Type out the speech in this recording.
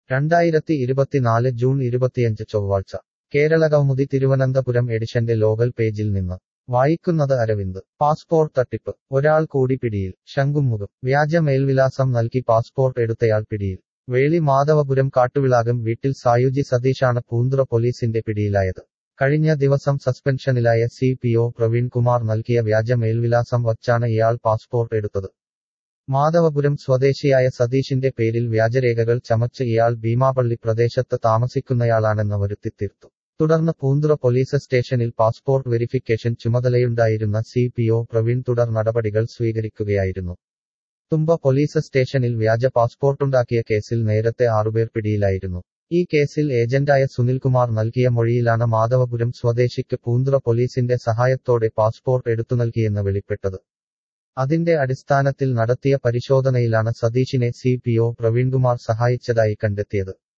രണ്ടായിരത്തി ഇരുപത്തിനാല് ജൂൺ ഇരുപത്തിയഞ്ച് ചൊവ്വാഴ്ച കേരള കൗമുദി തിരുവനന്തപുരം എഡിഷന്റെ ലോകൽ പേജിൽ നിന്ന് വായിക്കുന്നത് അരവിന്ദ് പാസ്പോർട്ട് തട്ടിപ്പ് ഒരാൾ കൂടി പിടിയിൽ ശംഖുമുഖം വ്യാജ മേൽവിലാസം നൽകി പാസ്പോർട്ട് എടുത്തയാൾ പിടിയിൽ വേളി മാധവപുരം കാട്ടുവിളാകം വീട്ടിൽ സായുജി സതീഷാണ് പൂന്തുറ പോലീസിന്റെ പിടിയിലായത് കഴിഞ്ഞ ദിവസം സസ്പെൻഷനിലായ C P O Praveen Kumar നൽകിയ വ്യാജ മേൽവിലാസം വച്ചാണ് ഇയാൾ പാസ്പോർട്ട് എടുത്തത് മാധവപുരം സ്വദേശിയായ സതീഷിന്റെ പേരിൽ വ്യാജരേഖകൾ ചമച്ച് ഇയാൾ ഭീമാപള്ളി പ്രദേശത്ത് താമസിക്കുന്നയാളാണെന്ന് വരുത്തിത്തീർത്തു തുടർന്ന് പൂന്തുറ പോലീസ് സ്റ്റേഷനിൽ പാസ്പോർട്ട് വെരിഫിക്കേഷൻ ചുമതലയുണ്ടായിരുന്ന സി പി ഒ പ്രവീൺ തുടർ നടപടികൾ സ്വീകരിക്കുകയായിരുന്നു തുമ്പ പോലീസ് സ്റ്റേഷനിൽ വ്യാജ പാസ്പോർട്ടുണ്ടാക്കിയ കേസിൽ നേരത്തെ ആറുപേർ പിടിയിലായിരുന്നു ഈ കേസിൽ ഏജന്റായ സുനിൽകുമാർ നൽകിയ മൊഴിയിലാണ് മാധവപുരം സ്വദേശിക്ക് പൂന്തുറ പോലീസിന്റെ സഹായത്തോടെ പാസ്പോർട്ട് എടുത്തു നൽകിയെന്ന് വെളിപ്പെട്ടത് അതിന്റെ അടിസ്ഥാനത്തിൽ നടത്തിയ പരിശോധനയിലാണ് സതീഷിനെ സി പി ഒ പ്രവീൺകുമാർ സഹായിച്ചതായി കണ്ടെത്തിയത്